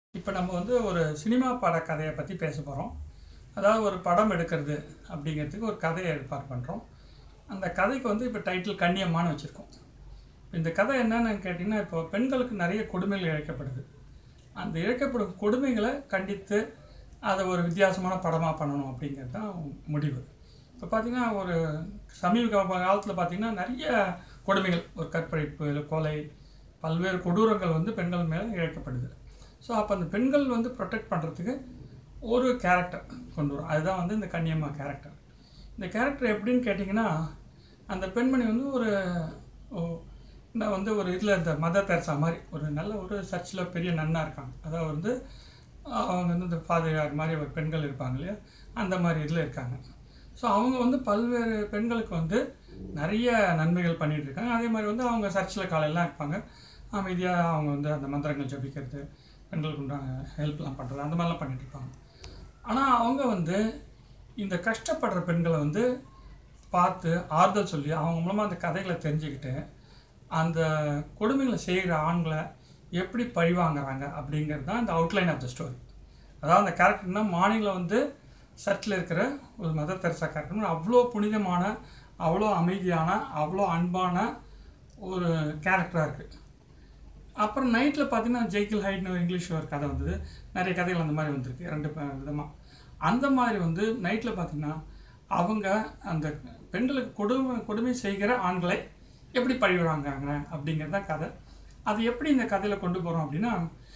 இப்போ நம்ம வந்து ஒரு சினிமா பட கதையை பற்றி பேச போகிறோம் அதாவது ஒரு படம் எடுக்கிறது அப்படிங்கிறதுக்கு ஒரு கதையை ஏற்பாடு பண்ணுறோம் அந்த கதைக்கு வந்து இப்போ டைட்டில் கண்ணியம்மான்னு வச்சுருக்கோம் இந்த கதை என்னன்னு கேட்டிங்கன்னா இப்போ பெண்களுக்கு நிறைய கொடுமைகள் இழைக்கப்படுது அந்த இழைக்கப்படும் கொடுமைகளை கண்டித்து அதை ஒரு வித்தியாசமான படமாக பண்ணணும் அப்படிங்கிறது தான் முடிவு இப்போ பார்த்தீங்கன்னா ஒரு சமீப காலத்தில் பார்த்தீங்கன்னா நிறைய கொடுமைகள் ஒரு கற்பழிப்பு இல்லை கொலை பல்வேறு கொடூரங்கள் வந்து பெண்கள் மேலே இழைக்கப்படுது ஸோ அப்போ அந்த பெண்கள் வந்து ப்ரொடெக்ட் பண்ணுறதுக்கு ஒரு கேரக்டர் கொண்டு வரும் அதுதான் வந்து இந்த கன்னியம்மா கேரக்டர் இந்த கேரக்டர் எப்படின்னு கேட்டிங்கன்னா அந்த பெண்மணி வந்து ஒரு ஓ- நான் வந்து ஒரு இதில் இந்த மதர் தெரசா மாதிரி ஒரு நல்ல ஒரு சர்ச்சில் பெரிய நன்னா இருக்காங்க அதாவது வந்து அவங்க வந்து இந்த பாதிரியார் மாதிரி ஒரு பெண்கள் இருப்பாங்க இல்லையா அந்த மாதிரி இதில் இருக்காங்க ஸோ அவங்க வந்து பல்வேறு பெண்களுக்கு வந்து நிறைய நன்மைகள் பண்ணிட்டு இருக்காங்க அதே மாதிரி வந்து அவங்க சர்ச்சில் காலையெல்லாம் இருப்பாங்க அமைதியாக அவங்க வந்து அந்த மந்திரங்கள் ஜபிக்கிறது பெண்களுக்கு உண்டான ஹெல்ப்லாம் பண்ணுறது அந்த மாதிரிலாம் பண்ணிட்டு இருப்பாங்க ஆனால் அவங்க வந்து இந்த கஷ்டப்படுற பெண்களை வந்து பார்த்து ஆறுதல் சொல்லி அவங்க மூலமாக அந்த கதைகளை தெரிஞ்சுக்கிட்டு அந்த கொடுமைகளை செய்கிற ஆண்களை எப்படி பழி வாங்குறாங்க அப்படிங்கிறது தான் இந்த அவுட்லைன் ஆஃப் த ஸ்டோரி அதாவது அந்த கேரக்டர்னா மார்னிங்கில் வந்து சர்ச்சில் இருக்கிற ஒரு மதர் தெரசா கேரக்டர் அவ்வளோ புனிதமான அவ்வளோ அமைதியான அவ்வளோ அன்பான ஒரு கேரக்டராக இருக்குது அப்புறம் நைட்டில் பார்த்தீங்கன்னா ஜெய்கில் ஹைட்னு ஒரு இங்கிலீஷ் ஒரு கதை வந்தது நிறைய கதைகள் அந்த மாதிரி வந்திருக்கு ரெண்டு விதமாக அந்த மாதிரி வந்து நைட்டில் பார்த்தீங்கன்னா அவங்க அந்த பெண்களுக்கு கொடுமை கொடுமை செய்கிற ஆண்களை எப்படி பழிவுறாங்க அப்படிங்கிறது தான் கதை அது எப்படி இந்த கதையில் கொண்டு போகிறோம் அப்படின்னா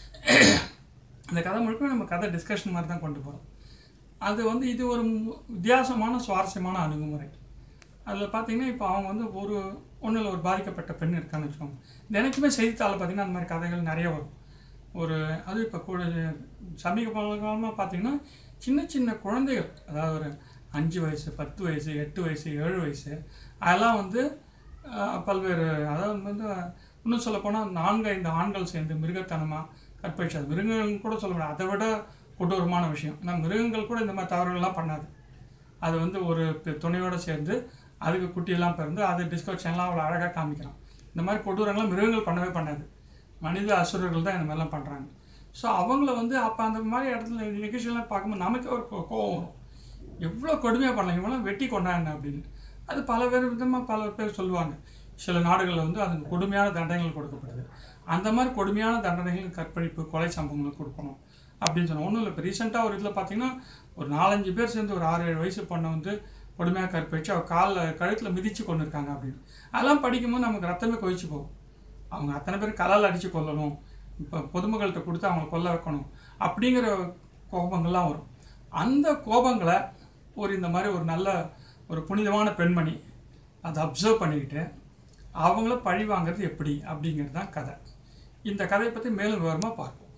இந்த கதை முழுக்க நம்ம கதை டிஸ்கஷன் மாதிரி தான் கொண்டு போகிறோம் அது வந்து இது ஒரு மு- வித்தியாசமான சுவாரஸ்யமான அணுகுமுறை அதில் பார்த்தீங்கன்னா இப்போ அவங்க வந்து ஒரு ஒன்றில் ஒரு பாதிக்கப்பட்ட பெண் இருக்கான்னு வச்சுக்கோங்க தினைக்குமே செய்தித்தாளில் பார்த்தீங்கன்னா அந்த மாதிரி கதைகள் நிறைய வரும் ஒரு அது இப்போ கூட சமீப காலமாக பார்த்தீங்கன்னா சின்ன சின்ன குழந்தைகள் அதாவது ஒரு அஞ்சு வயசு பத்து வயசு எட்டு வயசு ஏழு வயசு அதெல்லாம் வந்து ஆஹ், பல்வேறு அதாவது வந்து இன்னும் சொல்லப்போனால் நான்கு ஐந்து ஆண்கள் சேர்ந்து மிருகத்தனமாக கற்பழிச்சது மிருகங்கள் கூட சொல்ல முடியாது அதை விட கொடூரமான விஷயம் ஏன்னா மிருகங்கள் கூட இந்த மாதிரி தவறுகள்லாம் பண்ணாது அது வந்து ஒரு பெ- துணையோட சேர்ந்து அதுக்கு குட்டியெல்லாம் பிறந்து அது டிஸ்கவர் சேனலாம் அவ்வளோ அழகாக காமிக்கிறான் இந்த மாதிரி கொடூரங்கள்லாம் மிருகங்கள் பண்ணவே பண்ணாது மனித அசுரர்கள் தான் இந்த மாதிரிலாம் பண்ணுறாங்க ஸோ அவங்கள வந்து அப்போ அந்த மாதிரி இடத்துல நிகழ்ச்சியெல்லாம் பார்க்கும்போது நமக்கு ஒரு கோ- கோவம் வரும் எவ்வளோ கொடுமையாக பண்ணலாம் இவங்களாம் வெட்டி கொண்டாங்க அப்படின்னு அது பல பேர் விதமாக பல பேர் சொல்லுவாங்க சில நாடுகளில் வந்து அதுக்கு கொடுமையான தண்டனைகள் கொடுக்கப்படுது அந்த மாதிரி கொடுமையான தண்டனைகள் கற்பழிப்பு கொலை சம்பவங்கள் கொடுக்கணும் அப்படின்னு சொன்னோம் ஒன்றும் இல்லை இப்போ ரீசெண்டாக ஒரு இதில் பார்த்தீங்கன்னா ஒரு நாலஞ்சு பேர் சேர்ந்து ஒரு ஆறு ஏழு வயசு பொண்ணை வந்து கொடுமையாக கற்பழிச்சு அவள் காலில் கழுத்தில் மிதித்து கொண்டு இருக்காங்க அப்படின்னு அதெல்லாம் படிக்கும்போது நமக்கு ரத்தமே கொதிச்சு போகும் அவங்க அத்தனை பேர் கலால் அடித்து கொல்லணும் இப்போ பொதுமக்கள்கிட்ட கொடுத்து அவங்கள கொல்ல வைக்கணும் அப்படிங்கிற கோபங்கள்லாம் வரும் அந்த கோபங்களை ஒரு இந்த மாதிரி ஒரு நல்ல ஒரு புனிதமான பெண்மணி அதை அப்சர்வ் பண்ணிக்கிட்டு அவங்கள பழி வாங்குறது எப்படி அப்படிங்கிறது தான் கதை இந்த கதையை பற்றி மேலும் விவரமாக பார்ப்போம்